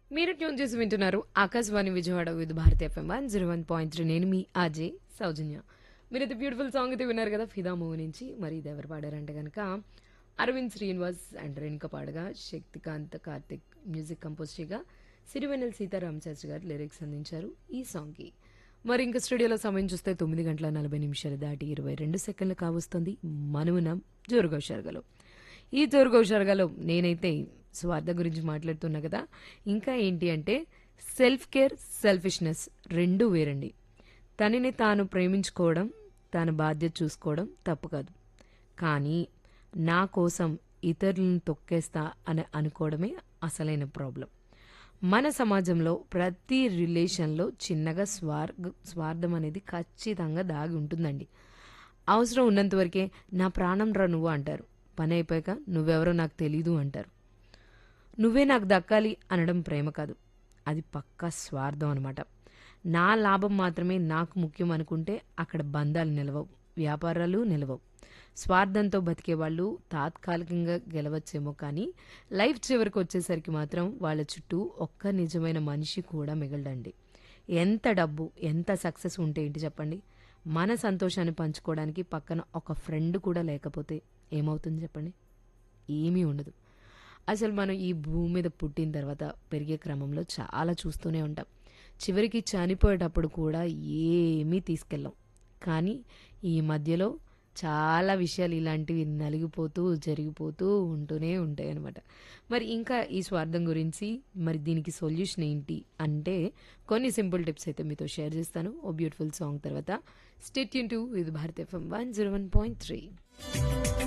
మీరు ట్యూన్ చేసి వింటున్నారు Akashvani Vijayawada with Bharati FM one zero one point three నేను మీ అజయ్ సౌజన్య మీరు అయితే బ్యూటిఫుల్ సాంగ్ అయితే విన్నారు కదా ఫిదా మూవీ నుంచి మరి ఇది ఎవరు పాడారంటే కనుక అరవింద్ శ్రీనివాస్ అండ్ రేణుక పాడగా శక్తికాంత్ కార్తిక్ మ్యూజిక్ కంపోజ్ చేయగా సిరివెన్నెల సీతారామ శాస్త్రి గారు లిరిక్స్ అందించారు ఈ సాంగ్కి మరి ఇంకా స్టూడియోలో సమయం చూస్తే తొమ్మిది గంటల నలభై నిమిషాలు దాటి ఇరవై రెండు సెకండ్లు కావస్తుంది మనమునం జోరుగా షరగలో ఈ జోరుగా షరగలో నేనైతే స్వార్థ గురించి మాట్లాడుతున్నా కదా ఇంకా ఏంటి అంటే సెల్ఫ్ కేర్ సెల్ఫిష్నెస్ రెండు వేరండి తనని తాను ప్రేమించుకోవడం తన బాధ్యత చూసుకోవడం తప్పు కాదు కానీ నా కోసం ఇతరులను తొక్కేస్తా అని అనుకోవడమే అసలైన ప్రాబ్లం మన సమాజంలో ప్రతి రిలేషన్లో చిన్నగా స్వార్గ స్వార్థం అనేది ఖచ్చితంగా దాగి ఉంటుందండి అవసరం ఉన్నంత వరకే నా ప్రాణం రా నువ్వు అంటారు పని అయిపోయాక నువ్వెవరో నాకు తెలీదు అంటారు నువ్వే నాకు దక్కాలి అనడం ప్రేమ కాదు అది పక్కా స్వార్థం అనమాట నా లాభం మాత్రమే నాకు ముఖ్యం అనుకుంటే అక్కడ బంధాలు నిలవవు వ్యాపారాలు నిలవవు స్వార్థంతో బతికే వాళ్ళు తాత్కాలికంగా గెలవచ్చేమో కానీ లైఫ్ చివరికి వచ్చేసరికి మాత్రం వాళ్ళ చుట్టూ ఒక్క నిజమైన మనిషి కూడా మిగలడండి ఎంత డబ్బు ఎంత సక్సెస్ ఉంటే ఏంటి చెప్పండి మన సంతోషాన్ని పంచుకోవడానికి పక్కన ఒక ఫ్రెండ్ కూడా లేకపోతే ఏమవుతుంది చెప్పండి ఏమీ ఉండదు అసలు మనం ఈ భూమి మీద పుట్టిన తర్వాత పెరిగే క్రమంలో చాలా చూస్తూనే ఉంటాం చివరికి చనిపోయేటప్పుడు కూడా ఏమీ తీసుకెళ్ళాం కానీ ఈ మధ్యలో చాలా విషయాలు ఇలాంటివి నలిగిపోతూ జరిగిపోతూ ఉంటూనే ఉంటాయి అనమాట మరి ఇంకా ఈ స్వార్థం గురించి మరి దీనికి సొల్యూషన్ ఏంటి అంటే కొన్ని సింపుల్ టిప్స్ అయితే మీతో షేర్ చేస్తాను ఓ బ్యూటిఫుల్ సాంగ్ తర్వాత స్టేట్ యూన్ టు ఇది Bharat FM one zero one point three